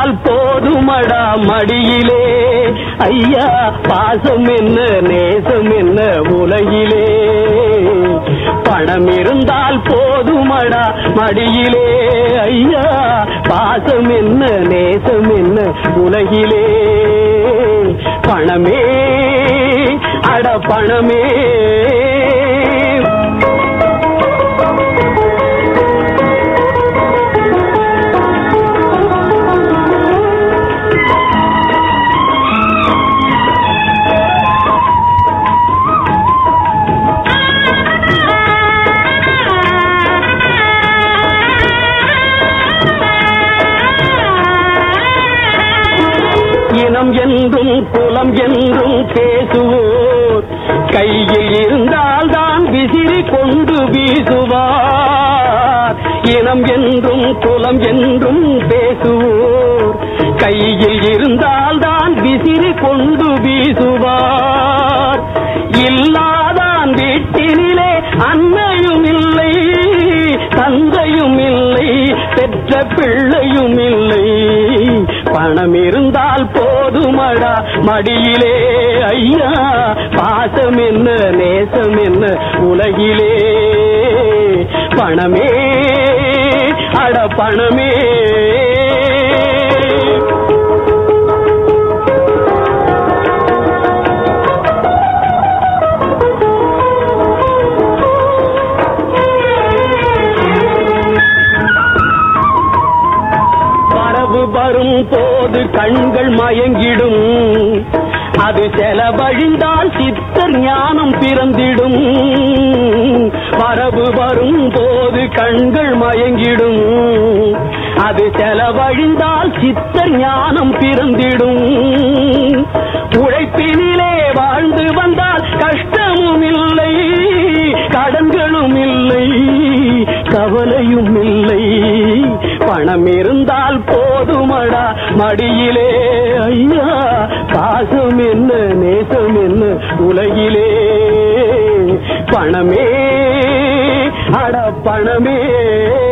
இருந்தால் போதுமடா மடியிலே ஐயா பாசம் என்ன நேசம் என்ன உலகிலே பணம் இருந்தால் போதுமடா மடியிலே ஐயா பாசம் என்ன நேசம் என்ன உலகிலே பணமே அட பணமே இனம் என்றும் குலம் என்றும் பேசுவோர் கையில் இருந்தால் தான் விசிறி கொண்டு வீசுவார் இனம் என்றும் குலம் என்றும் பேசுவோர் கையில் இருந்தால் தான் விசிறி கொண்டு வீசுவார் இல்லாதான் வீட்டினிலே அன்னையும் இல்லை தந்தையும் இல்லை பெற்ற பிள்ளையும் இல்லை பணம் இருந்தால் போதுமடா மடியிலே ஐயா பாசம் என்ன நேசம் என்ன உலகிலே பணமே அட பணமே வரவு வரும் போது கண்கள் மயங்கிடும் அது செலவழிந்தால் சித்தர் ஞானம் பிறந்திடும் வரவு வரும் போது கண்கள் மயங்கிடும் அது செலவழிந்தால் சித்தர் ஞானம் பிறந்திடும் உழைப்பினிலே வாழ்ந்து வந்தால் கஷ்டமும் இல்லை கடன்களும் இல்லை கவலையும் இல்லை பணம் இருந்தால் போதுமடா மடியிலே ஐயா பாசம் என்ன நேசம் என்ன உலகிலே பணமே அட பணமே